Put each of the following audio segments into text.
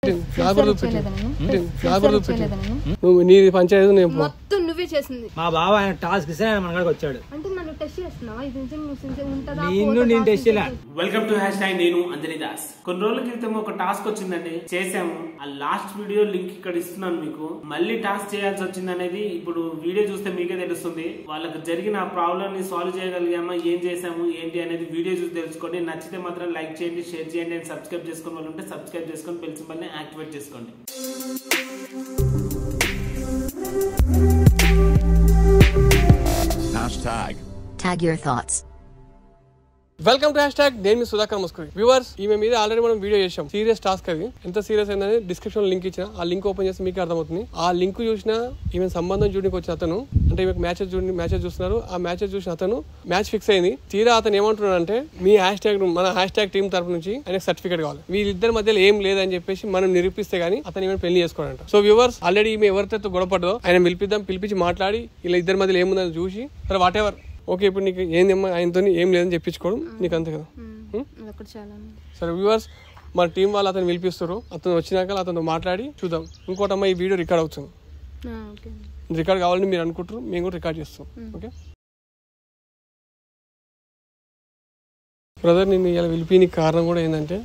ఫ్లాగర్ Sincere చూపించు చేయలేదా నేను? ఏంటి? ఫ్లాగర్ Sincere చూపించు చేయలేదా నేను? నువ్వు నీ పంచాయతీ నేను పో. మొత్తం నువ్వే చేసింది మా బావ ఆయన టాస్క్ ఇస్తే ఆయన మన కాడికి వచ్చాడు అంటే నన్ను టెస్ట్ చేస్తున్నావా ఇది నిజంగా నువ్వు sincere ఉంటుందా నిన్ను పోతుందా? నేను టెస్ట్ చేయలే వెల్కమ్ టు హ్యాష్ ట్యాగ్ నేను అంజనీ దాస్ కొన్ని రోజుల క్రితం ఒక టాస్క్ వచ్చిందండి చేసాము ఆ లాస్ట్ వీడియో లింక్ ఇక్కడ ఇస్తున్నాను మీకు మళ్ళీ టాస్క్ చేయాల్సి వచ్చింది అనేది ఇప్పుడు వీడియో చూస్తే మీకే తెలుస్తుంది వాళ్ళకి జరిగిన ఆ ప్రాబ్లమ్ ని సాల్వ్ చేయగలిగామా ఏం చేసాము ఏంటి అనేది వీడియో చూసి తెలుసుకోండి నచ్చితే మాత్రం లైక్ చేయండి షేర్ చేయండి అండ్ సబ్స్క్రైబ్ చేసుకుని వాళ్ళు ఉంటే సబ్స్క్రైబ్ చేసుకొని బెల్ సింబల్ ని యాక్టివేట్ చేసుకోండి Hashtag. Tag your thoughts. Welcome to hashtag నేను మీ సుధాకర్ ముస్కరి వ్యూవర్స్ ఈమె మీద ఆల్రెడీ మనం వీడియో చేసాం సీరియస్ టాస్క్ అది ఎంత సీరియస్ అయిందని డిస్క్రిప్షన్ లింక్ ఇచ్చిన ఆ లింక్ ఓపెన్ చేస్తే మీకు అర్థమవుతుంది ఆ లింక్ చూసిన ఈమె సంబంధం చూడడానికి వచ్చిన అతను అంటే ఈమెకు మ్యాచెస్ చూడండి మ్యాచెస్ చూస్తున్నారు ఆ మ్యాచెస్ చూసిన అతను మ్యాచ్ ఫిక్స్ అయింది తీరా అతను ఏమంటున్నాడు అంటే మీ హ్యాష్ ట్యాగ్ మన హ్యాష్ ట్యాగ్ టీం తరపు నుంచి ఆయనకు సర్టిఫికేట్ కావాలి వీళ్ళిద్దరి మధ్యలో ఏం లేదని చెప్పేసి మనం నిరూపిస్తే గానీ అతను ఈమెను పెళ్లి చేసుకోవాలంట సో వ్యూవర్స్ ఆల్రెడీ ఈమె ఎవరితో గొడవపడ్డో ఆయన పిలిపిద్దాం పిలిపించి మాట్లాడి ఇలా ఇద్దరి మధ్యలో ఏముందని చూసి సరే వాట్ ఎవర్ ఓకే ఇప్పుడు నీకు ఏందమ్మా ఆయనతో ఏం లేదని చెప్పించుకోవడం నీకు అంతే కదా ఉమ్, అదొకటి చాలా సరే వ్యూవర్స్ మన టీం వాళ్ళు అతను పిలిపిస్తారు అతను వచ్చినాక అతను మాట్లాడి చూద్దాం ఇంకోటి అమ్మ ఈ వీడియో రికార్డ్ అవుతుంది ఆ, ఓకే రికార్డ్ కావాలని మీరు అనుకుంటారు మేము కూడా రికార్డ్ చేస్తాం ఓకే బ్రదర్ నేను ఇలా పిలిపినికి కారణం కూడా ఏంటంటే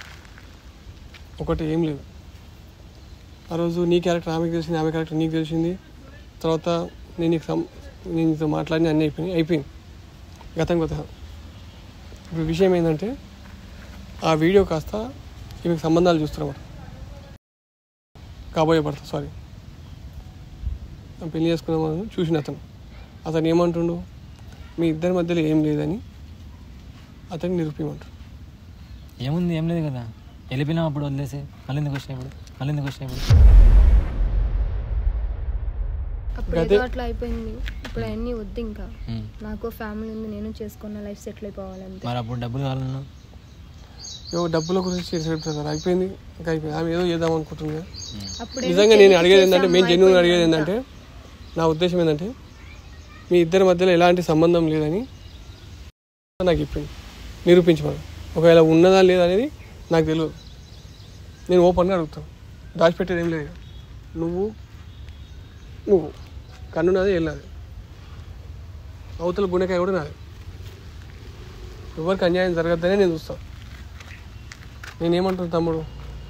ఒకటి ఏం లేదు ఆ రోజు నీ క్యారెక్టర్ ఆమెకు తెలిసింది ఆమె క్యారెక్టర్ నీకు తెలిసింది తర్వాత నేను నీకు సం నేను నీతో మాట్లాడిన అన్నీ అయిపోయినాయి అయిపోయింది గతం గత ఇప్పుడు విషయం ఏంటంటే ఆ వీడియో కాస్త ఈమెకు సంబంధాలు చూస్తున్నమాట కాబోయే భర్త సారీ పెళ్లి చేసుకున్నామని చూసిన అతను అతను ఏమంటుండు మీ ఇద్దరి మధ్యలో ఏం లేదని అతన్ని నిరూపించమంటాడు ఏముంది ఏం లేదు కదా వెళ్ళిపోయినాం అప్పుడు వదిలేసి మళ్ళీ ఎందుకు వచ్చినప్పుడు మళ్ళీ ఎందుకు వచ్చినప్పుడు అప్పుడు గదే. ఏదో అట్లా అయిపోయింది ఇప్పుడు అవన్నీ వద్దు ఇంకా నాకు ఫ్యామిలీ ఉంది నేను చేసుకున్న లైఫ్ సెటిల్ అయిపోవాలంతే మరి అప్పుడు డబ్బులు కావాలన్నా ఏవో డబ్బుల గురించి బ్రదర్ అయిపోయింది ఇంకా అయిపోయింది ఆమె ఏదో చేద్దాం అనుకుంటుంది కదా. అప్పుడు నిజంగా నేను అడిగేది ఏంటంటే మేము జెన్యున్ అడిగేది ఏంటంటే నా ఉద్దేశం ఏంటంటే మీ ఇద్దరి మధ్యలో ఎలాంటి సంబంధం లేదని నాకు చెప్పింది నిరూపించమని ఒకవేళ ఉన్నదా లేదా అనేది నాకు తెలియదు నేను ఓపెన్గా అడుగుతాను దాచిపెట్టేది ఏం లేదు నువ్వు నువ్వు కన్ను నాది ఏం నాది అవతల గుండెకాయ కూడా నాది ఎవరికి అన్యాయం జరగద్దనే నేను చూస్తాను నేనేమంటున్నాను తమ్ముడు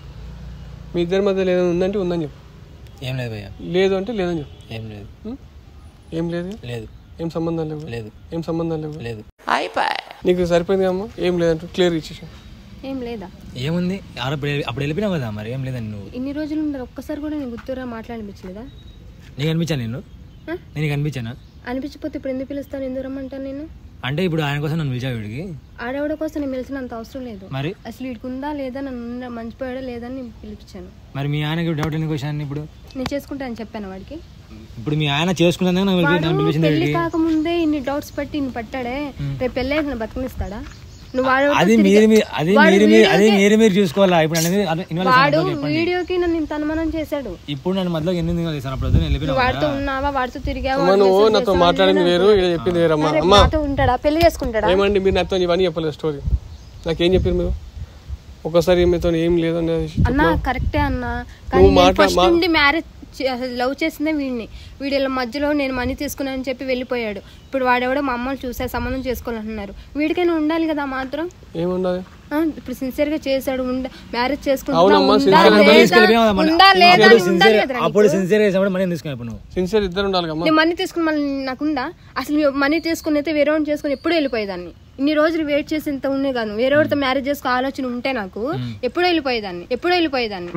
మీ ఇద్దరి మధ్యలో ఏదైనా ఉందంటే ఉందని చెప్పు ఏం లేదు భయ్య లేదు అంటే లేదని చెప్పు ఏం లేదు ఉం? ఏం లేదు లేదు ఏం సంబంధం లేవు లేదు ఏం సంబంధం లేవు లేదు నీకు సరిపోయింది అమ్మా ఏం లేదంటే క్లియర్ ఇచ్చేసాను ఏం లేదా ఏముంది ఆడ అప్పుడు వెళ్ళి- అప్పుడు వెళ్ళిపోయినావు కదా మరి ఏం లేదని నువ్వు ఇన్ని రోజులు ఉండరు ఒక్కసారి కూడా నేను గుర్తురా మాట్లాడిపించలేదా నీకు అనిపించాను నేను ఆ? నేను నీకు అనిపించానా అనిపించకపోతే ఇప్పుడు ఎందుకు పిలుస్తాను ఎందుకు రమ్మంటాను నేను అంటే ఇప్పుడు ఆయన కోసం నన్ను పిలిచావు వీడికి ఆడవిడ కోసం నేను పిలిచినంత అవసరం లేదు మరి అసలు వీడికి ఉందా లేదా నన్ను ఉన్న- మంచిపోయాడా లేదా అని నేను పిలిపించాను మరి మీ ఆయనకి డౌట్ ఎందుకు వచ్చాను ఇప్పుడు నేను చేసుకుంటా అని చెప్పాను వాడికి ఇప్పుడు మీ ఆయన చేసుకున్నందుకు నాకు పిలిపి- నన్ను పిలిచింది పెళ్లి వీడికి కాకముందే ఇన్ని డౌట్స్ పెట్టి ఇన్ని పట్టాడే రేపు పెళ్ళి అయితే బతుకునిస్తాడా నువ్వు వాడు అది మీరు మీ- అది మీరు మీరు అది మీరు మీరు చూసుకోవాలా ఇప్పుడు అనేది ఇన్వాల్వ్ వాడు వీడియోకి నన్ను ఇంత అనుమానం చేశాడు ఇప్పుడు నన్ను మధ్యలో ఎన్ని చేశాను అప్పుడు వద్దు నేను నువ్వు వెళ్ళిపోయినా వాడితో ఉన్నావా వాడితో తిరిగావా అమ్మ నువ్వు నాతో మాట్లాడింది వేరు ఇలా చెప్పింది వేరమ్మా రేపు అమ్మా నాతో ఉంటాడా పెళ్లి చేసుకుంటాడా ఏమండి మీరు నాతో ఇవన్నీ చెప్పలేదు స్టోరీ నాకేం చెప్పారు మీరు ఒకసారి మీతో ఏం లేదు అనేది అన్న కరెక్టే అన్న కానీ నువ్వు నేను మాట- ఫస్ట్ మా- నుండి మ్యారేజ్ లవ్ చేసిందే వీడిని వీడిల మధ్యలో నేను మనీ తీసుకున్నానని చెప్పి వెళ్ళిపోయాడు ఇప్పుడు వాడెవడో మా అమ్మని చూసే సంబంధం చేసుకోవాలంటున్నారు వీడికైనా ఉండాలి కదా ఆ మాత్రం ఏముండాలి ఆ, ఇప్పుడు సిన్సియర్ గా చేశాడు ఉండ మ్యారేజ్ చేసుకుంటున్నా అవునమ్మా, ఉందా sincere గా లేదా? తీసుకెళ్ళిపోయావు అన్నమాట. ఉందా లేదా అని ఉండాలి సిన్సియర్ కదరా అప్పుడు నీకు? సిన్సియర్ చేసినప్పుడు మనీ తీసుకుని ఇప్పుడు నువ్వు సిన్సియర్ ఇద్దరు ఉండాలి అమ్మా నేను మనీ తీసుకుని మళ్ళీ నాకుందా అసలు మనీ తీసుకుని అయితే వేరే వాడిని చేసుకుని ఎప్పుడు వెళ్ళిపోయేదాన్ని ఇన్ని రోజులు వెయిట్ చేసి ఇంత ఉండే కాదు వేరే వాడితో మ్యారేజ్ చేసుకో ఆలోచన ఉంటే నాకు ఎప్పుడు వెళ్ళిపోయేదాన్ని ఎప్పుడు వెళ్ళిపోయేదాన్ని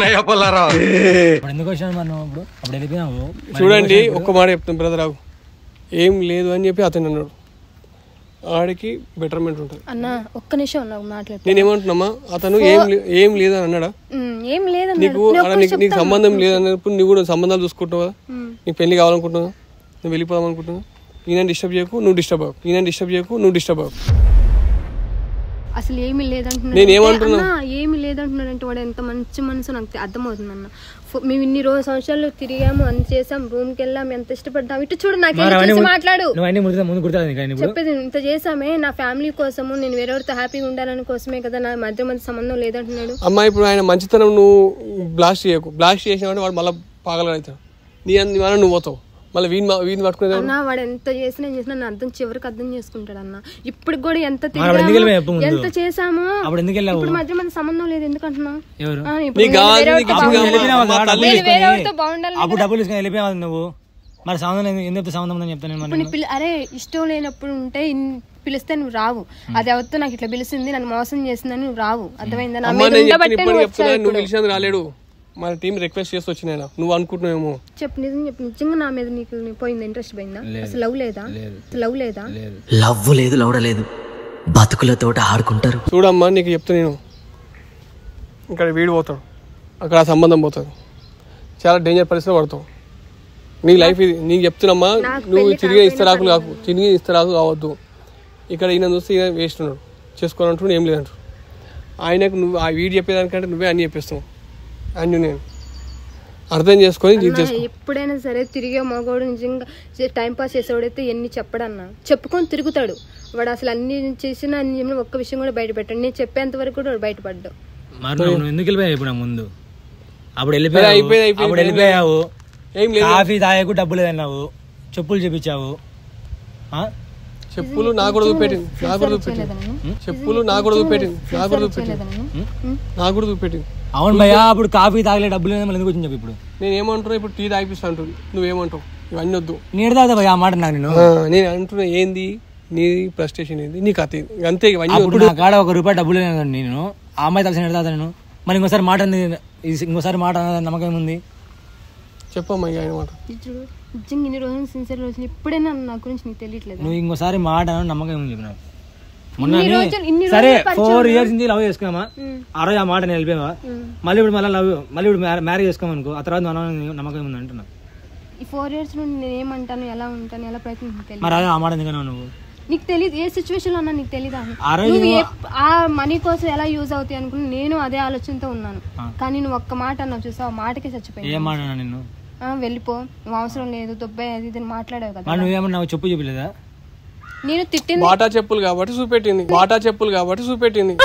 ఇప్పుడు ఎందుకు వచ్చాను మరి నువ్వు ఇప్పుడు అప్పుడు వెళ్ళిపోయినావు మరి చూడండి ఒక్క మాట చెప్తాను బ్రదర్ రావు ఏం లేదు అని చెప్పి అతను అన్నాడు ఆడికి బెటర్మెంట్ ఉంటుంది అన్న ఒక్క నిమిషం నాకు మాట్లాడు నేను ఏమంటున్నామా అతను ఏం లే- ఏం లేదని అన్నాడా ఉమ్, ఏం లేదన్నాడు నీకు నేను ఆడ ఒక్క నీకు నీకు సంబంధం లేదన్నప్పుడు నువ్వు కూడా సంబంధాలు చూసుకుంటున్నావు కదా నీకు పెళ్లి కావాలనుకుంటున్నావు నువ్వు వెళ్ళిపోదాం అనుకుంటున్నావు ఈయన డిస్టర్బ్ చేయకు నువ్వు డిస్టర్బ్ అవ్వకు ఈయన డిస్టర్బ్ చేయకు నువ్వు డిస్టర్బ్ అవ్వకు అసలు ఏమీ లేదంటున్నాడు నేను అంటే, ఏమంటున్నా? అన్నా, ఏమీ లేదంటున్నాడు అంటే వాడు ఎంత మంచి మనసు నాకు తె- అర్థమవుతుంది అన్న ఫో- మేము ఇన్ని రోజు సంవత్సరాలు తిరిగాము అంత చేసాం రూమ్ కి వెళ్ళాం ఎంత ఇష్టపడ్డాం ఇటు చూడు నాకు మరి అవన్నీ చూసి ముందు- మాట్లాడు నువ్వు అన్ని ముందు ముందు గుర్తుంది నీకు ఇప్పుడు చెప్పేది ఇంత చేసామే నా ఫ్యామిలీ కోసము నేను వేరెవరితో హ్యాపీగా ఉండాలని కోసమే కదా నా మధ్య మధ్య సంబంధం లేదంటున్నాడు అమ్మ ఇప్పుడు ఆయన మంచితనం నువ్వు బ్లాస్ట్ చేయకు బ్లాస్ట్ చేసినావంటే వాడు మళ్ళీ పాగలవుతాడు నీ అన్ని వల్ల నువ్వు పోతావు మళ్ళీ వీని మా- వీని పట్టుకునేది ఎవరు? అన్న వాడు ఎంత చేసినా ఏం చేసినా నన్ను అర్థం చివరికి అర్థం చేసుకుంటాడు అన్న ఇప్పుడు కూడా ఎంత మరి వాడు ఎందుకు వెళ్ళిపోయావు తిరిగామో, ముందు? ఎంత చేసామో అప్పుడు ఎందుకు వెళ్ళావు ఇప్పుడు మధ్య మధ్య సంబంధం లేదు ఎందుకు అంటున్నావు ఎవరు ఆ, ఇప్పుడు నీకు నేను కావాల్సింది వేరే నీకు వాడితో ఇచ్చింది బాగుండాలి. వెళ్ళిపోయినావు మా కదా, తల్లి డబ్బులు నేను వేరే తీసుకొని. వాడితో బాగుండాలి అప్పుడు డబ్బులు తీసుకొని వెళ్ళిపోయావు నువ్వు మరి సంబంధం ఎందుకు- ఎందుకు చెప్తే సంబంధం ఉందని చెప్తాను నేను మరి ఇప్పుడు నీ పిల్ల అరే ఇష్టం లేనప్పుడు ఉంటే ఇన్- పిలిస్తే నువ్వు రావు అది ఎవరితో నాకు ఇట్లా పిలిచింది నన్ను మోసం చేసిందని నువ్వు రావు అర్థమైందా నా అమ్మ మీద నేను ఉండబట్టే చెప్పిన ఇప్పుడు నువ్వు చెప్తున్నా వచ్చావు నువ్వు ఇప్పుడు. పిలిచినందుకు రాలేడు మన టీం రిక్వెస్ట్ చేసి వచ్చినాయన నువ్వు అనుకుంటున్నావేమో చెప్పు నిజం చెప్పు నిజంగా నా మీద నీకు పోయింది ఇంట్రెస్ట్ పోయిందా అసలు లవ్ లేదా అసలు లవ్ లేదా లవ్ లేదు లౌడ లేదు బతుకులతోట ఆడుకుంటారు చూడమ్మా నీకు చెప్తా నేను ఇక్కడ వీడు పోతాడు అక్కడ ఆ సంబంధం పోతుంది చాలా డేంజర్ పరిస్థితిలో పడతావు నీ లైఫ్ ఇది నీకు చెప్తున్నామ్మా నాకు నువ్వు పెళ్లి తిరిగి ఇస్తరాకులు కాకు తిరిగి ఇస్తరాకు కావద్దు ఇక్కడ ఈయన చూస్తే ఈయన వేస్ట్ ఉన్నాడు చేసుకోవాలంటున్నాడు ఏం లేదంటాడు ఆయనకు నువ్వు ఆ వీడు చెప్పేదానికంటే నువ్వే అన్ని చెప్పేస్తావు అన్ని నేను అర్థం చేసుకొని ఇది అన్నా, చేసుకో ఎప్పుడైనా సరే తిరిగే మగవాడు నిజంగా టైం పాస్ చేసేవాడైతే ఎన్ని చెప్పడన్నా చెప్పుకొని తిరుగుతాడు వాడు అసలు అన్ని చేసిన అన్ని చెప్పిన ఒక్క విషయం కూడా బయట పెట్టాడు నేను చెప్పేంత వరకు కూడా వాడు బయటపడ్డాడు మరి నువ్వు నువ్వు ఎందుకు వెళ్ళిపోయావు ఇప్పుడు నా ముందు అప్పుడు సరే, వెళ్ళిపోయావు అయిపోయింది, అయిపోయింది. అప్పుడు వెళ్ళిపోయావు ఏం లేదు కాఫీ తాగకు డబ్బులు తిన్నావు చెప్పులు చెప్పించావు ఆ? చెప్పులు నా కూడా చూపెట్టింది నా కూడా చూపెట్టింది చెప్పులు నా కూడా చూపెట్టింది నా కూడా చూపెట్టింది నా కూడా చూపెట్టింది అవును భయ్యా అప్పుడు కాఫీ తాగలే డబ్బులు లేదు మళ్ళీ ఎందుకు వచ్చింది చెప్పు ఇప్పుడు నేను ఏమంటున్నా ఇప్పుడు టీ తాగిపిస్తా అంటుంది నువ్వేమంటావు ఇవన్నీ వద్దు నీడు తాగుతా భయ్యా ఆ మాట నాకు నేను ఆ, నేను అంటున్నా ఏంది నీ ఫ్రస్ట్రేషన్ ఏంది నీ కథ ఏంది అంతే ఇవన్నీ వద్దు. అప్పుడు నా కాడ ఒక రూపాయి డబ్బులు లేదండి నేను ఆ అమ్మాయి తెలిసిన తాగుతా నేను మరి ఇంకోసారి మాట అంది ఇంకోసారి మాట అన్నది నమ్మకం ఏముంది చెప్పమ్మా ఇక ఆయన మాట ఇది చూడు నిజంగా ఇన్ని రోజులు సిన్సియర్ రోజులు ఇప్పుడైనా నా గురించి నీకు తెలియట్లేదు నువ్వు ఇంకోసారి మాట అన్నది నమ్మకం ఏముంది చెప్పు నాకు మొన్న ఇన్ని నీ- రోజులు- ఇన్ని సరే రోజులు పరిచయం ఫోర్ ఇయర్స్ నుంచి లవ్ చేసుకున్నామా ఆ రోజు ఆ మాట నేను వెళ్ళిపోయావా మళ్ళీ ఇప్పుడు మళ్ళీ లవ్ మళ్ళీ ఇప్పుడు మ్యారేజ్ చేసుకోమనుకో ఆ తర్వాత మన నమ్మకం ఏముంది అంటున్నా ఈ ఫోర్ ఇయర్స్ నుండి నేను ఏమంటాను ఎలా ఉంటాను ఎలా ప్రయత్నం నీకు తెలియదు మరి అదే ఆ మాట ఎందుకన్నావు నువ్వు నీకు తెలియదు ఏ సిచ్యువేషన్ లో ఉన్నా నీకు తెలీదా ఆ రోజు నువ్వు ఏ- ఆ మనీ కోసం ఎలా యూజ్ అవుతాయి అనుకుని నేను అదే ఆలోచనతో ఉన్నాను కానీ నువ్వు ఒక్క మాట అన్నావు చూసావు ఆ మాటకే చచ్చిపోయాను ఏం మాట అన్నా నిన్ను ఆ, వెళ్ళిపో నువ్వు అవసరం లేదు దుబ్బాయి అది ఇది అని మాట్లాడావు కదా మరి నువ్వేమన్నా నాకు చెప్పు చెప్పలేదా నేను తిట్టింది బాటా చెప్పులు కాబట్టి చూపెట్టింది బాటా చెప్పులు కాబట్టి చూపెట్టింది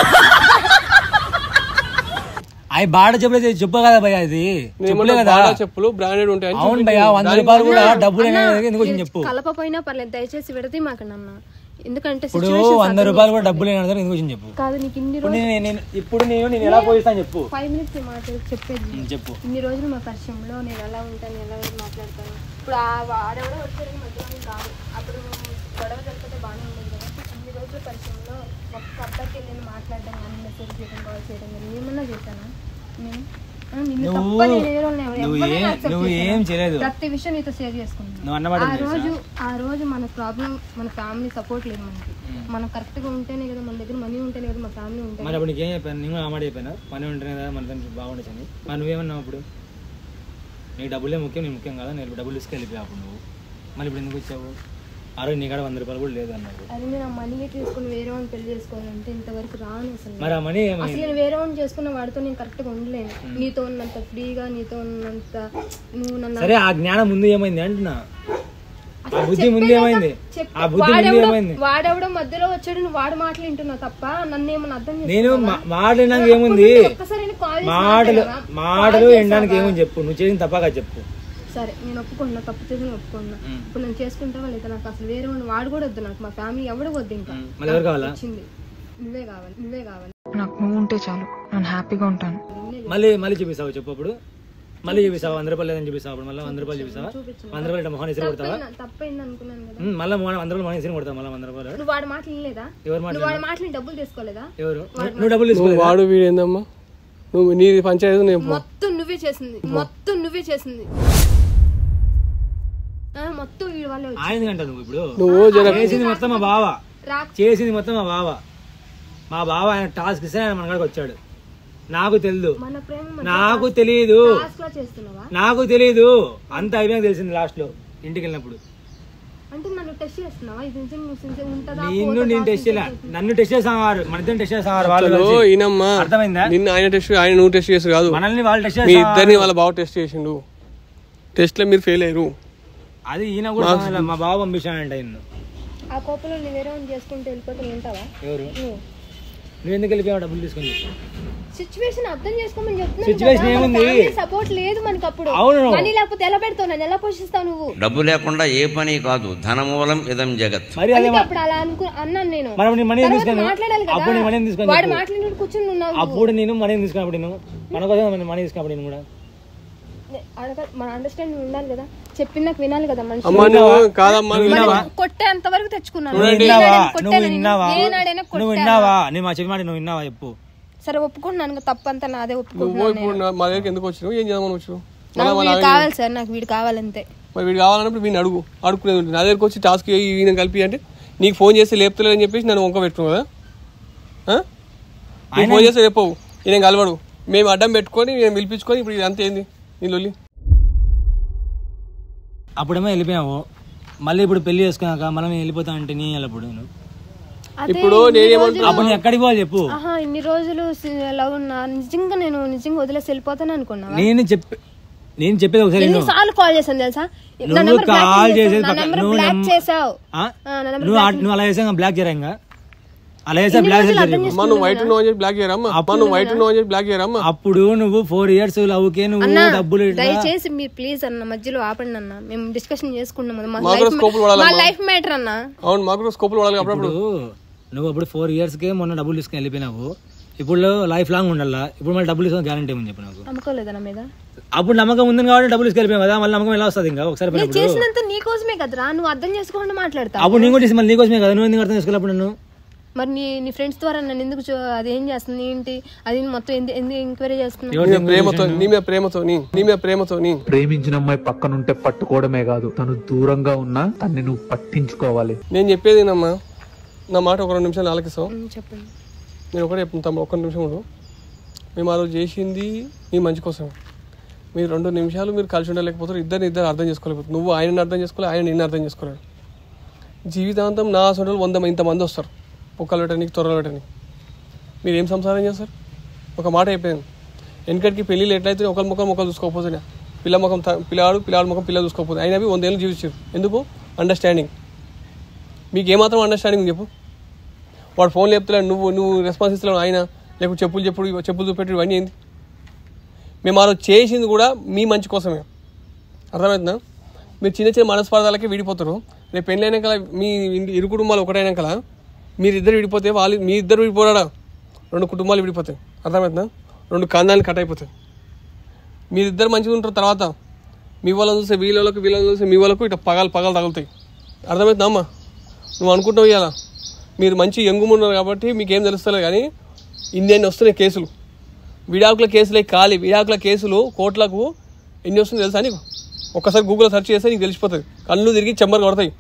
అవి బాడ చెప్పలేదు చెప్పు కదా భయ్యా ఇది నేను చెప్పులే ఏమన్నా కదా బాటా చెప్పులు బ్రాండెడ్ ఉంటాయని అవును భయ్యా వంద రూపాయలు కూడా డబ్బులు అనేది ఎందుకు వచ్చింది చెప్పు కలపపోయినా పర్లేదు దయచేసి విడది మాకండి అన్న ఎందుకంటే ఇప్పుడు situations వంద రూపాయలు కూడా డబ్బులు లేని ఎందుకు వచ్చింది చెప్పు కాదు నీకు ఇన్ని ఇప్పుడు రోజులు నేను నేను- ఇప్పుడు నేను నేను ఎలా పోయిస్తాను చెప్పు ఫైవ్ మినిట్స్ మాట్లాడి చెప్పేది ఉమ్, చెప్పు ఇన్ని రోజులు మా పరిచయంలో నేను ఎలా ఉంటాను ఎలా మాట్లాడతాను ఇప్పుడు ఆ వాడెవడో వచ్చాడు మధ్యలో కాదు అప్పుడు గొడవ జరిగితే బాగానే ఉండేది కదా ఇన్ని రోజుల పరిచయంలో ఒక్క అబ్బాయికి వెళ్ళి మాట్లాడడం కానీ మెసేజ్ చేయడం కాల్ చేయడం కానీ ఏమన్నా చేశానా నేను ఆ, నిన్ను నువ్వు- తప్ప నేను ఏ రోజు ఎవరు- నువ్వు ఎవరినైనా ఏం- accept నువ్వు చేశానా? ఏం చేయలేదు. ప్రతి విషయం నీతో షేర్ చేసుకుంటాను నువ్వు అన్నమాట ఆ రోజు ఆ రోజు మన ప్రాబ్లం మన ఫ్యామిలీ సపోర్ట్ లేదు మనకి మనం కరెక్ట్ గా ఉంటేనే కదా మన దగ్గర మనీ ఉంటేనే కదా మా ఫ్యామిలీ ఉంటే మరి అప్పుడు నీకేం చెప్పాను నేను కూడా ఆ మాట చెప్పాను పని ఉంటేనే కదా మన దానికి బాగుండొచ్చు అని మరి నువ్వేమన్నావు అప్పుడు నీకు డబ్బులే ముఖ్యం నేను ముఖ్యం కదా నేను డబ్బులు తీసుకెళ్ళి వెళ్ళిపోయావు అప్పుడు నువ్వు మళ్ళీ ఇప్పుడు ఎందుకు వచ్చావు ఆ రోజు నీ కాడ వంద రూపాయలు కూడా లేదు అన్నావు అది నేను ఆ మనీ తీసుకుని వేరే వాడిని పెళ్లి చేసుకోవాలంటే ఇంతవరకు రాను అసలు మరి ఆ మనీ ఏమైంది అసలు నేను వేరే వాడిని చేసుకున్న వాడితో నేను కరెక్ట్ గా ఉండలేను నీతో ఉన్నంత ఫ్రీగా నీతో ఉన్నంత నువ్వు నన్ను సరే ఆ జ్ఞానం ముందు ఏమైంది అంటున్నా ఆ అసలు బుద్ధి ముందు చెప్పేదాకా ఏమైంది చెప్పు. ఆ బుద్ధి ముందు వాడెవడో- ఏమైంది వాడెవడో మధ్యలో వచ్చాడు నువ్వు వాడు మాటలు వింటున్నావు తప్ప నన్ను ఏమన్నా అర్థం నేను చేసుకున్నావా? మా- మాట్లాడినాక ఏముంది ఒక్కసారి నేను కాల్ చేసి మాటలు మాట్లాడావా? మాటలు కాల్ వినడానికి చేసావా? ఏముంది చెప్పు నువ్వు చేసిన తప్పగా చెప్పు సరే నేను ఒప్పుకున్నా తప్పు చేసి నేను ఒప్పుకున్నా ఇప్పుడు నేను చేసుకుంటావా లేదా నాకు అసలు వేరే వాడిని వాడు కూడా వద్దు నాకు మా ఫ్యామిలీ ఎవడు వద్దు ఇంకా మళ్ళీ ఎవరు కావాలా వచ్చింది నువ్వే కావాలి నువ్వే కావాలి నాకు నువ్వు ఉంటే చాలు నేను హ్యాపీగా ఉంటాను మళ్ళీ మళ్ళీ చూపిస్తావు చెప్పు అప్పుడు మళ్ళీ చూపిస్తావా వంద రూపాయలు లేదని చూపిస్తావు అప్పుడు మళ్ళీ వంద రూపాయలు చూపిస్తావా వంద రూపాయలు ఇట్లా మొహన్ ఇసిరి కొడతావా తప్పైంది- తప్పైంది అనుకున్నాను కదా ఉమ్, మళ్ళీ మొహన్ వంద రూపాయలు మొహన్ ఇసిరి కొడతావు మళ్ళీ వంద రూపాయలు నువ్వు వాడి మాటలు వినలేదా ఎవరు మాట నువ్వు వాడి మాటలు డబ్బులు తీసుకోలేదా ఎవరు నువ్వు డబ్బులు నువ్వు తీసుకోలేదు వాడు వీడు ఏందమ్మా నువ్వు నీది పంచాయతీ నేను పో. మొత్తం నువ్వే చేసింది మొత్తం నువ్వే చేసింది ఆ, మొత్తం వీడి వాళ్ళే వచ్చి ఆయన కంట నువ్వు ఇప్పుడు నువ్వు జర చేసింది మొత్తం మా బావ రా చేసింది మొత్తం మా బావ మా బావ ఆయన టాస్క్ ఇస్తే ఆయన మన కాడికి వచ్చాడు నాకు తెలియదు మన ప్రేమ మన నాకు తెలియదు టాస్క్ లా చేస్తున్నావా నాకు తెలియదు అంత అయిపోయాక తెలిసింది లాస్ట్ లో ఇంటికి వెళ్ళినప్పుడు అంటే నన్ను టెస్ట్ చేస్తున్నావా ఇది నిజంగా నువ్వు sincere ఉంటుందా నిన్ను పోతుందా? నేను టెస్ట్ చేయాలి నన్ను టెస్ట్ చేసావారు మన ఇద్దరు టెస్ట్ చేసావారు వాళ్ళు అసలు కలిసి. ఈయనమ్మా అర్థమైందా నిన్న ఆయన టెస్ట్ ఆయన నువ్వు టెస్ట్ చేసి కాదు మనల్ని వాళ్ళు టెస్ట్ మీ చేసారు ఇద్దరిని వాళ్ళ బావ టెస్ట్ చేసిండు టెస్ట్ లో మీరు ఫెయిల్ అయ్యారు అది ఈయన కూడా సమయంలో మా బావ పంపించానంట ఈయన ఆ కోపంలో నువ్వు వేరే వాళ్ళని చేసుకుంటూ వెళ్ళిపోతే ఉంటావా ఎవరు నువ్వు నువ్వు ఎందుకు వెళ్ళిపోయావు డబ్బులు తీసుకొని సిచ్యువేషన్ అర్థం చేసుకోమని Situation ఏముంది? సపోర్ట్ లేదు మనకి అప్పుడు అవును. మనీ లేకపోతే ఎలా పెడతావు నన్ను ఎలా పోషిస్తావు నువ్వు డబ్బు లేకుండా ఏ పని కాదు ధనమూలం ఇదం జగత్ మరి అదే అందుకే అప్పుడు అలా అనుకు అన్నాను నేను మరి నీ మనీ తర్వాత తీసుకొని మాట్లాడాలి కదా అప్పుడు నీ మనీ తీసుకొని వాడు చెప్పు. మాట్లాడినప్పుడు కూర్చొని ఉన్నావు నువ్వు. అప్పుడు నేను మనీ తీసుకున్నప్పుడు నేను మన కోసం మనీ తీసుకున్నప్పుడు నేను కూడా నే- అడగ- మన అండర్స్టాండింగ్ ఉండాలి కదా చెప్పిన నాకు వినాలి కదా మనిషి అమ్మా నువ్వు కాదమ్మా నువ్వు నువ్వు విన్నావా? కొట్టేంత వరకు తెచ్చుకున్నాను నువ్వు నేను విన్నావా ఏనాడైనా నువ్వు కొట్టానా నేను? విన్నావా ఏనాడైనా నువ్వు కొట్టానా? విన్నావా నేను మా చెప్పి మాట నువ్వు విన్నావా చెప్పు సరే ఒప్పుకుంటున్నాను కదా, తప్పంతా నాదే నువ్వు ఒప్పుకుంటున్నాను ఇప్పుడు నా- మా దగ్గరికి ఎందుకు వచ్చినావు ఏం చేద్దామని వచ్చినావు నాకు వీడు కావాలి సార్ నాకు వీడు కావాలంతే మరి వీడు కావాలన్నప్పుడు వీడిని అడుగు అడుక్కునేది ఉంటుంది నా దగ్గరికి వచ్చి టాస్క్ ఈయన కలిపి అంటే నీకు ఫోన్ చేసి లేపుతలేదని చెప్పేసి నన్ను వంక పెట్టుకున్నావు కదా ఆ? నీకు ఫోన్ చేస్తే చెప్పవు ఈయన కలవడు మేము అడ్డం పెట్టుకొని నేను పిలిపించుకొని ఇప్పుడు ఇదంతా ఏంది నీ లొల్లి అప్పుడేమో వెళ్ళిపోయావు మళ్ళీ ఇప్పుడు పెళ్లి చేసుకున్నాక మనం వెళ్ళిపోతా అంటే నీ వెళ్ళప్పుడు నేను అదే ఇప్పుడు ఇన్ని నేనేమంటున్నా రోజులు- అప్పుడు నేను ఎక్కడికి పోవాలి చెప్పు ఆహా ఇన్ని రోజులు లవ్ ఉన్నా నిజంగా నేను నిజంగా వదిలేసి వెళ్ళిపోతాను అనుకున్నా నేను చెప్పి నేను చెప్పేది ఒకసారి విను. ఎన్నిసార్లు కాల్ చేశాను తెలుసా నా నువ్వు నెంబర్ బ్లాక్ కాల్ చేసావు. చేసేది నా పక్క- నెంబర్ నువ్వు బ్లాక్ నమ్మ- చేసావు ఆ? ఆ, నా నెంబర్ నువ్వు ఆ- నువ్వు అలా చేసాక బ్లాక్ చేయరా అలా చేసా ఇన్ని బ్లాక్ రోజులు చేసి అర్థం అమ్మా నువ్వు వైట్ నో అని చెప్పి బ్లాక్ చేయరమ్మా అమ్మా నువ్వు వైట్ నో అని చెప్పి బ్లాక్ చేయరమ్మా అప్పుడు నువ్వు ఫోర్ ఇయర్స్ లవ్కే నువ్వు అన్నా డబ్బులు ఇట్లా- దయచేసి మీరు ప్లీజ్ అన్న మధ్యలో ఆపండి అన్న మేము డిస్కషన్ చేసుకున్నాం కదా. మా మాకు కూడా లైఫ్ స్కోపులు వాడాలి మా లైఫ్ మ్యాటర్ అన్న అవును మాకు కూడా స్కోపులు వాడాలి అప్పుడప్పుడు ఇప్పుడు నువ్వు అప్పుడు ఫోర్ ఇయర్స్ కే మొన్న డబ్బులు తీసుకుని వెళ్ళిపోయినావు ఇప్పుడు లైఫ్ లాంగ్ ఉండాలా ఇప్పుడు మళ్ళీ డబ్బులు తీసుకుని గ్యారంటీ ఏమని చెప్పు నాకు నమ్మకోలేదా నా మీద అప్పుడు నమ్మకం ఉంది కాబట్టి డబ్బులు తీసుకెళ్ళిపోయావు కదా మళ్ళీ నమ్మకం ఎలా వస్తుంది ఇంకా ఒకసారి నేను పోయినప్పుడు చేసినంత నీ కోసమే కదరా నువ్వు అర్థం చేసుకోకుండా మాట్లాడతావు అప్పుడు నేను కూడా చేసి మళ్ళీ నీకోసమే కదా నువ్వు ఎందుకు అర్థం చేసుకోవాలి నన్ను మరి నీ నీ ఫ్రెండ్స్ ద్వారా నన్ను ఎందుకు చూ- అది ఏం చేస్తుంది ఏంటి అది మొత్తం ఎందు- ఎందుకు ఎంక్వైరీ చేస్తున్నావు ఎవరు నీ మీద ప్రేమతో నీ మీద ప్రేమతో నీ నీ మీద ప్రేమతో నీ ప్రేమించిన అమ్మాయి పక్కనుంటే పట్టుకోవడమే కాదు తను దూరంగా ఉన్నా తన్ని నువ్వు పట్టించుకోవాలి నేను చెప్పేది నమ్మా నా మాట ఒక రెండు నిమిషాలు ఆలకిస్తావు ఉమ్, చెప్పండి నేను ఒకటే చెప్తాను తమ్ముడు ఒక్క నిమిషం ఉండు మేము ఆ రోజు చేసింది మీ మంచి కోసం మీరు రెండు నిమిషాలు మీరు కలిసి ఉండలేకపోతారు ఇద్దరిని ఇద్దరు అర్థం చేసుకోలేకపోతారు నువ్వు ఆయనని అర్థం చేసుకోవాలి ఆయన నిన్ను అర్థం చేసుకోలేడు జీవితాంతం నా సొంటలు వంద ఇంతమంది వస్తారు కుక్కలు పెట్టడానికి త్వరలు పెట్టని మీరు ఏం సంసారం చేస్తారు ఒక మాట అయిపోయింది వెనకటికి పెళ్ళిళ్ళు ఎట్లయితే ఒకరి ముఖం ముఖం చూసుకోకపోతే పిల్ల ముఖం త- పిల్లాడు పిల్లాడు ముఖం పిల్ల చూసుకోకపోతే అయినవి వందేళ్ళు జీవించారు ఎందుకు అండర్స్టాండింగ్ మీకు ఏమాత్రం అండర్స్టాండింగ్ చెప్పు వాడు ఫోన్ లేపుతలేడు నువ్వు నువ్వు రెస్పాన్స్ ఇస్తలేవు ఆయన లేకపోతే చెప్పులు చెప్పుడు చెప్పులు చూపెట్టి ఇవన్నీ ఏంది మేము ఆ రోజు చేసింది కూడా మీ మంచి కోసమే అర్థమవుతుందా మీరు చిన్న చిన్న మనస్పార్థాలకే విడిపోతారు రేపు పెళ్ళైనాక మీ ఇంటి ఇరు కుటుంబాలు ఒకటైనాక మీరు ఇద్దరు విడిపోతే వాళ్ళు మీ ఇద్దరు విడిపోరాడా రెండు కుటుంబాలు విడిపోతాయి అర్థమవుతుందా రెండు కందాలు కట్ అయిపోతాయి మీరిద్దరు మంచిగా ఉంటారు తర్వాత మీ వాళ్ళని చూస్తే వీళ్ళ వాళ్ళకి వీళ్ళని చూస్తే మీ వాళ్ళకు ఇట్లా పగలు పగలు తగులుతాయి అర్థమవుతుందా అమ్మా నువ్వు అనుకుంటావు ఇవాళ మీరు మంచి ఎంగుమున్నారు కాబట్టి మీకేం తెలుస్తలేదు కానీ ఇన్ని వస్తున్నాయి కేసులు విడాకుల కేసులే ఖాళీ విడాకుల కేసులు కోట్లకు ఎన్ని వస్తుంది తెలుసా నీకు ఒక్కసారి గూగుల్లో సెర్చ్ చేస్తే నీకు తెలిసిపోతుంది కళ్ళు తిరిగి చెంబర్ కొడతాయి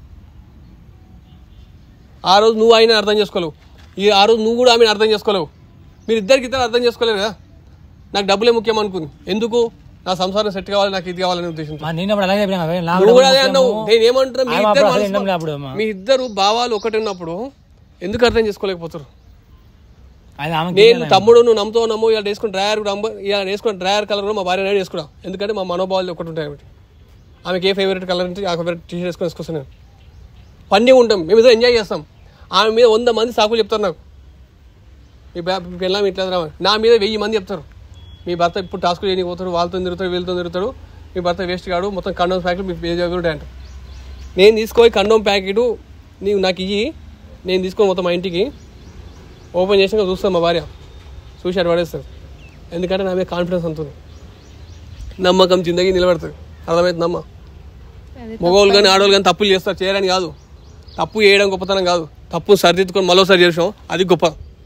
ఆ రోజు నువ్వు ఆయన అర్థం చేసుకోలేవు ఈ ఆ రోజు నువ్వు కూడా ఆమెను అర్థం చేసుకోలేవు మీరు ఇద్దరికి ఇద్దరు అర్థం చేసుకోలేరు కదా నాకు డబ్బులే ముఖ్యం అనుకుంది ఎందుకు నా సంసారం సెట్ కావాలి నాకు ఇది కావాలనే ఉద్దేశంతో మా నేను అప్పుడు అలాగే చెప్పినా కదా, నాకు నువ్వు కూడా అదే ముఖ్యము. అన్నావు నేను ఏమంటున్నా మీ ఆమె ఇద్దరు అప్పుడు అసలు మనసు- వినడం అప్పుడు అమ్మ. మీ ఇద్దరు భావాలు ఒకటి ఉన్నప్పుడు ఎందుకు అర్థం చేసుకోలేకపోతారు అది ఆమెకి నేను తమ్ముడు నువ్వు నమ్ముతావు నమ్ము ఇలా వేసుకుని డ్రైయర్ కూడా అమ్మ- ఇలా వేసుకుని డ్రైయర్ కలర్ కూడా మా భార్య నేను వేసుకున్నా ఎందుకంటే మా మనోభావాలు ఒకటి ఉంటాయి కాబట్టి ఆమెకి ఏ ఫేవరెట్ కలర్ అంటే ఆ ఫేవరెట్ టీ షర్ట్ వేసుకొని వేసుకొస్తాను నేను పండుగ ఉంటాం మేము ఏదో ఎంజాయ్ చేస్తాం ఆమె మీద వంద మంది సాకులు చెప్తారు నాకు మీ బ్యా మీ పిల్ల ఇట్లా రా నా మీద వెయ్యి మంది చెప్తారు మీ భర్త ఇప్పుడు టాస్క్ చేయడానికి పోతాడు వాళ్ళతో తిరుగుతాడు వీళ్ళతో తిరుగుతాడు మీ భర్త వేస్ట్ కాడు మొత్తం కండోమ్ ప్యాకెట్ మీ పేజ్ ఉంటాయి అంట నేను తీసుకొని కండోమ్ ప్యాకెట్ నీవు నాకు ఇయ్యి నేను తీసుకొని మొత్తం మా ఇంటికి ఓపెన్ చేసినాక చూస్తాను మా భార్య చూసి అటు పడేస్తుంది ఎందుకంటే నా మీద కాన్ఫిడెన్స్ అంతుంది నమ్మకం జిందగీ నిలబడుతుంది అర్థమవుతుందమ్మ మగవాళ్ళు కానీ ఆడవాళ్ళు కానీ తప్పులు చేస్తారు చేయడానికి కాదు తప్పు చేయడం గొప్పతనం కాదు తప్పు సరిదిద్దుకొని మరోసారి చేసాం అది గొప్ప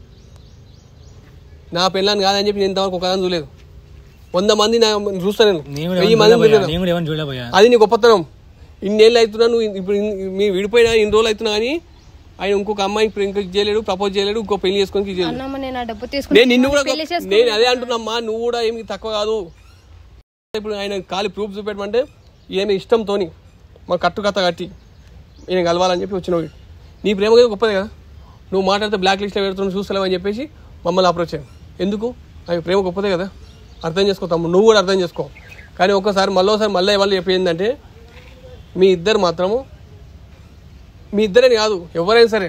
నా పిల్లని కాదని చెప్పి నేను ఇంతవరకు ఒకదాన్ని చూడలేదు వంద మంది నా చూస్తాను నేను నేను కూడా వెయ్యి ఎవరిని మంది చూడలేకపోయా. చూడలేను. నేను కూడా ఎవరిని చూడలేకపోయా అది నీ గొప్పతనం ఇన్నేళ్ళు అవుతున్నా నువ్వు ఇప్పుడు ఇన్- మీ విడిపోయినా ఇన్ని రోజులు అవుతున్నా కానీ ఆయన ఇంకొక అమ్మాయి ఇప్పుడు ఇంకా చేయలేడు ప్రపోజ్ చేయలేడు ఇంకో పెళ్లి చేసుకొని చేయలేడు అన్నమ్మ నేను ఆ డబ్బు నేను తీసుకుని నిన్ను కూడా పెళ్లి చేసుకుని నేను అదే అంటున్నామ్మా నువ్వు కూడా ఏమి తక్కువ కాదు ఇప్పుడు ఆయన ఖాళీ ప్రూఫ్ చూపెట్టమంటే ఏమి ఇష్టంతోని మా కట్టు కథ కట్టి నేను కలవాలని చెప్పి వచ్చినావు నీ ప్రేమ కదా గొప్పది కదా నువ్వు మాట్లాడితే బ్లాక్ లిస్ట్లో పెడుతున్నావు చూస్తలేవు అని చెప్పేసి మమ్మల్ని అప్రోచ్ అయ్యాను ఎందుకు అవి ప్రేమ గొప్పదే కదా అర్థం చేసుకో తమ్ముడు నువ్వు కూడా అర్థం చేసుకో కానీ ఒక్కసారి మళ్ళీ మళ్ళీ వాళ్ళు చెప్పి ఏంటంటే మీ ఇద్దరు మాత్రము మీ ఇద్దరని కాదు ఎవరైనా సరే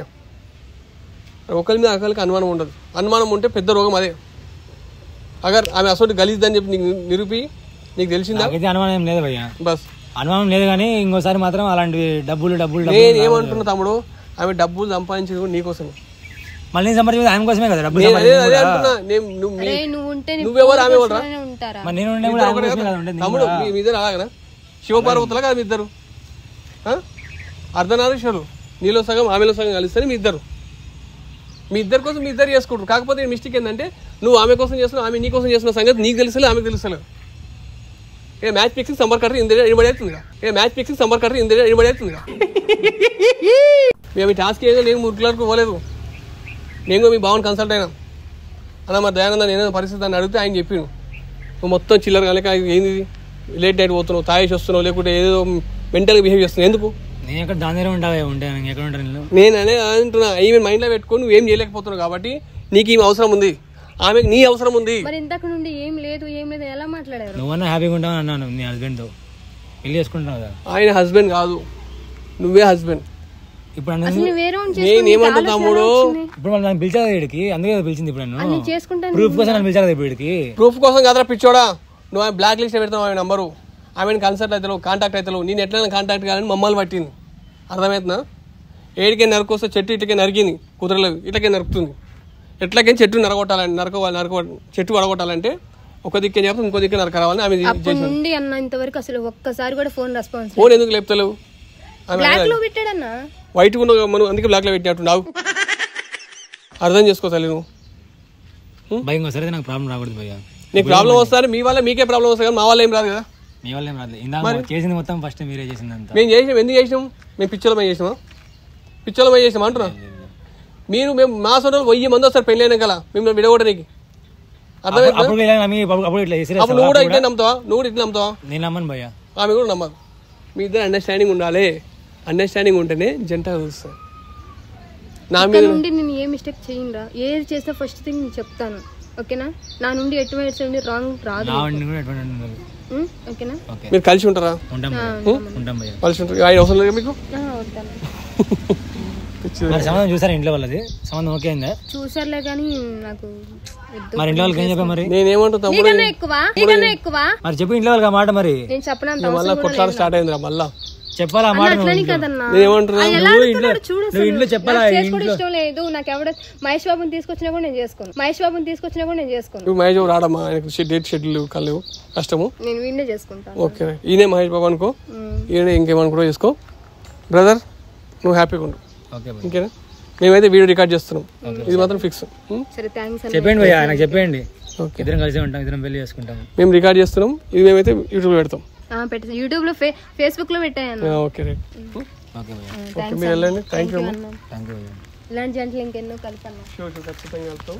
ఒకరి మీద ఒకరికి అనుమానం ఉండదు అనుమానం ఉంటే పెద్ద రోగం అదే అగర్ ఆమె అసలు గలీజ్దని చెప్పి నీకు నిరూపి నీకు తెలిసిందా నాకైతే అనుమానం ఏం లేదు భయ్య బస్ అనుమానం లేదు కానీ ఇంకోసారి మాత్రం అలాంటివి డబ్బులు డబ్బులు నేను డబ్బులు ఏమంటున్నా తమ్ముడు ఆమె డబ్బులు సంపాదించేది కూడా నీకోసమే మళ్ళీ నేను సంపాదించేది ఆయన కోసమే కదా డబ్బులు నేను అదే అదే సంపాదించేది కూడా. అంటున్నా నేను నువ్వు మీ- అరే నువ్వు ఉంటే నీ నువ్వెవరు ఆమె ఎవరురా? కోసమే ఉంటారా మరి నేను ఉండే కూడా ఆయన కోసమే కదా ఉండేది నేను తమ్ముడు కూడా. మీ మీ ఇద్దరు అలాగనా శివపార్వతులా కదా మీ ఇద్దరు ఆ? అర్ధనారీశ్వరులు నీలో సగం ఆమెలో సగం కలిస్తే మీ ఇద్దరు మీ ఇద్దరి కోసం మీ ఇద్దరు చేసుకుంటారు కాకపోతే మిస్టేక్ ఏంటంటే నువ్వు ఆమె కోసం చేస్తున్నావు ఆమె నీ కోసం చేస్తున్న సంగతి నీకు తెలుసలే ఆమెకు తెలుసలేదు ఏ మ్యాచ్ ఫిక్సింగ్ సంబర్ కట్టర్ ఇందే ఇడిబడి అవుతుందిగా ఏ మ్యాచ్ ఫిక్సింగ్ సంబర్ కట్టర్ ఇందే ఇడిబడి అవుతుందిగా మేము ఈ టాస్క్ ఏదో నేను మురుకులకు పోలేదు నేను కూడా మీ బావని కన్సల్ట్ అయినా అన్న మరి దయానంద నేను పరిస్థితి అని అడిగితే ఆయన చెప్పిండు నువ్వు మొత్తం చిల్లర కనుక ఏంది ఇది? లేట్ నైట్ పోతున్నావు తాగేసి వస్తున్నావు లేకుంటే ఏదో మెంటల్గా బిహేవ్ చేస్తున్నావు ఎందుకు నేను ఎక్కడ దాని దగ్గర ఉంటావా ఉంటే నేను ఎక్కడ ఉంటాను నేను నేను అనే అంటున్నా ఈమె మైండ్లో పెట్టుకొని నువ్వేం చేయలేకపోతున్నావు కాబట్టి నీకు ఈమె అవసరం ఉంది ఆమెకు నీ అవసరం ఉంది మరి ఇంతకు నుండి ఏం లేదు ఏం లేదు ఎలా మాట్లాడారు నువ్వన్నా హ్యాపీగా ఉంటావు అన్నాను నీ హస్బెండ్తో పెళ్లి చేసుకుంటున్నావు కదా ఆయన హస్బెండ్ కాదు నువ్వే హస్బెండ్ ఇప్పుడు నన్ను అసలు నువ్వు వేరే వాడిని నేను చేసుకుని నీకు ఏమంటున్నా ఆలోచన తమ్ముడు ఎలా వచ్చింది? ఇప్పుడు వాళ్ళు నన్ను పిలిచారు కదా వీడికి అందుకే కదా పిలిచింది ఇప్పుడు అది నన్ను నేను చేసుకుంటాను ప్రూఫ్ కోసం నన్ను పిలిచారు కదా ఇప్పుడు వీడికి ప్రూఫ్ కోసం కదరా పిచ్చోడా నువ్వు ఆమె బ్లాక్ లిస్ట్ పెడతావు ఆమె నంబరు ఆమెను కన్సల్ట్ అవుతావు కాంటాక్ట్ అవుతావు నేను ఎట్లైనా కాంటాక్ట్ కావాలని మమ్మల్ని పట్టింది అర్థమవుతుందా ఏడికే నరుకొస్తే చెట్టు ఇట్లకే నరికింది కుదరలేదు ఇట్లకే నరుకుతుంది ఎట్లకే చెట్టు నరగొట్టాలని నరకోవాలి నరకో చెట్టు వడగొట్టాలంటే ఒక దిక్కే చెప్తే ఇంకో దిక్కే నరకరావాలని ఆమె అప్పటి నుండి అన్న ఇంతవరకు అసలు ఒక్కసారి కూడా ఫోన్ రెస్పాన్స్ ఫోన్ ఎందుకు లేపుతలేవు ఆమె బ్లాక్ లో పెట్టాడన్నా వైట్ ఉన్న మనం అందుకే బ్లాక్లో పెట్టినట్టు నాకు అర్థం చేసుకో తల్లి నువ్వు భయం ఇంకోసారి నాకు ప్రాబ్లం రాకూడదు భయ్య నీకు ప్రాబ్లం వస్తారని మీ వల్ల మీకే ప్రాబ్లం వస్తుంది కానీ మా వల్ల ఏం రాదు కదా మీ వల్ల ఏం రాలేదు ఇందాక చేసింది మొత్తం ఫస్ట్ మీరే చేసింది అంతా మేము చేసినాం ఎందుకు చేసినాం మేము పిచ్చోళమై చేసినామా పిచ్చోళమై చేసినాం అంటున్నా మీరు మేము మా సొంత వెయ్యి మంది వస్తారు పెళ్ళి అయినా కదా మిమ్మల్ని విడగొట్టడానికి అర్థమైందా అప్పుడు ఇలా నమ్మి అప్పుడు అప్పుడు ఇట్లా చేసి అప్పుడు నువ్వు కూడా ఇట్లా నమ్ముతావా నువ్వు కూడా ఇట్లా నమ్ముతావా నేను నమ్మను భయ్య ఆమె కూడా నమ్మదు మీ ఇద్దరు అండర్స్టాండింగ్ ఉండాలి అండర్స్టాండింగ్ ఉంటేనే జంట కలుస్తుంది నా మీద ఇక్కడ నుండి నేను ఏ మిస్టేక్ చేయనురా ఏది చేసినా ఫస్ట్ థింగ్ నేను చెప్తాను ఓకేనా నా నుండి ఎటువంటి నుండి రాంగ్ రాదు నా వాడిని కూడా ఎటువంటి ఉండదు ఉం? ఓకేనా ఓకే మీరు కలిసి ఉంటారా ఉంటాం భయ్య ఉంటాం భయ్య కలిసి ఉంటారు ఆయన అవసరం లేదు మీకు ఆ, వద్దాను మరి సంబంధం చూసారా ఇంట్లో వాళ్ళది సంబంధం ఓకే అయిందా చూసారులే కానీ నాకు వద్దు. మరి ఇంట్లో వాళ్ళకి ఏం చెప్పా మరి నేనేమంటా తమ్ముడు నీకన్నా ఎక్కువ నీకన్నా ఎక్కువ మరి చెప్పు ఇంట్లో వాళ్ళకి ఆ మాట మరి నేను చెప్పనంత మళ్ళీ అవసరం కూడా కొట్లాడ స్టార్ట్ అయిందిరా మళ్ళా చెప్పాలా ఆ మాట నువ్వు అట్లని ఇంట్లో. కదన్నా నేనేమంటున్నా ఆయన ఎలా నువ్వు ఇంట్లో అడుగుతున్నాడు చూడు నువ్వు అసలు. ఇంట్లో చెప్పాలా నాకు చేసుకోవడం ఇంట్లో ఇష్టం లేదు నాకు ఎవడ మహేష్ బాబుని తీసుకొచ్చినా కూడా నేను చేసుకోను మహేష్ బాబుని తీసుకొచ్చినా కూడా నేను చేసుకోను నువ్వు మహేష్ బాబు రాడమ్మా ఆయనకు డేట్ షెడ్యూల్ కలేవు కష్టము నేను వీడినే చేసుకుంటాను ఓకే ఈయనే మహేష్ బాబు అనుకో ఈయన ఇంకేమనుకో చేసుకో బ్రదర్ నువ్వు హ్యాపీగా ఉండు ఓకే భయ్య ఇంకేనా మేమైతే వీడియో రికార్డ్ చేస్తున్నాం ఇది మాత్రం ఫిక్స్ సరే థ్యాంక్స్ అన్న చెప్పండి భయ్య నాకు చెప్పండి ఓకే ఇద్దరం కలిసే ఉంటాం ఇద్దరం పెళ్లి చేసుకుంటాం మేము రికార్డ్ చేస్తున్నాం ఇది మేమైతే యూట్యూబ్లో పెడతాం ఆ, పెట్టేసి యూట్యూబ్ లో ఫే ఫేస్బుక్ లో పెట్టాను ఆ, ఓకే రైట్ ఓకే భయ్య ఓకే మీరు వెళ్ళండి థ్యాంక్ యూ అమ్మా థ్యాంక్ యూ భయ్య ఇలాంటి జంటలు ఇంకెన్నో కలపన్నా షూర్ షూర్ ఖచ్చితంగా వెళ్తాం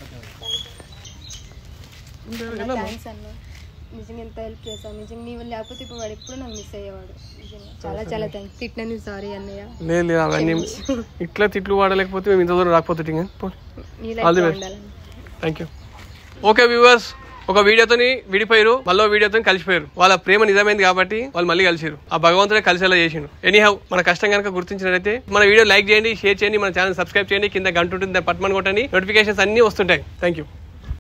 థ్యాంక్స్ అన్న నిజంగా ఎంత హెల్ప్ చేశాను నిజంగా నీ వల్ల లేకపోతే ఇప్పుడు వాడు ఎప్పుడు నాకు మిస్ అయ్యేవాడు నిజంగా చాలా చాలా థ్యాంక్స్ తిట్టినందుకు సారీ అన్నయ్య లేదు లేదు అవన్నీ ఇట్లా తిట్లు వాడలేకపోతే మేము ఇంత దూరం రాకపోతే నీ All the లైఫ్ best. ఉండాలని థ్యాంక్ యూ ఓకే వ్యూవర్స్ ఒక వీడియోతోని విడిపోయారు మళ్ళీ వీడియోతో కలిసిపోయారు వాళ్ళ ప్రేమ నిజమైంది కాబట్టి వాళ్ళు మళ్ళీ కలిసారు ఆ భగవంతుడే కలిసేలా చేసిండు ఎనీహౌ మన కష్టం కనుక గుర్తించినట్లయితే మన వీడియో లైక్ చేయండి షేర్ చేయండి మన ఛానల్ సబ్స్క్రైబ్ చేయండి కింద గంట ఉంటుంది దాన్ని పట్టుమని కొట్టండి నోటిఫికేషన్స్ అన్ని వస్తుంటాయి థ్యాంక్ యూ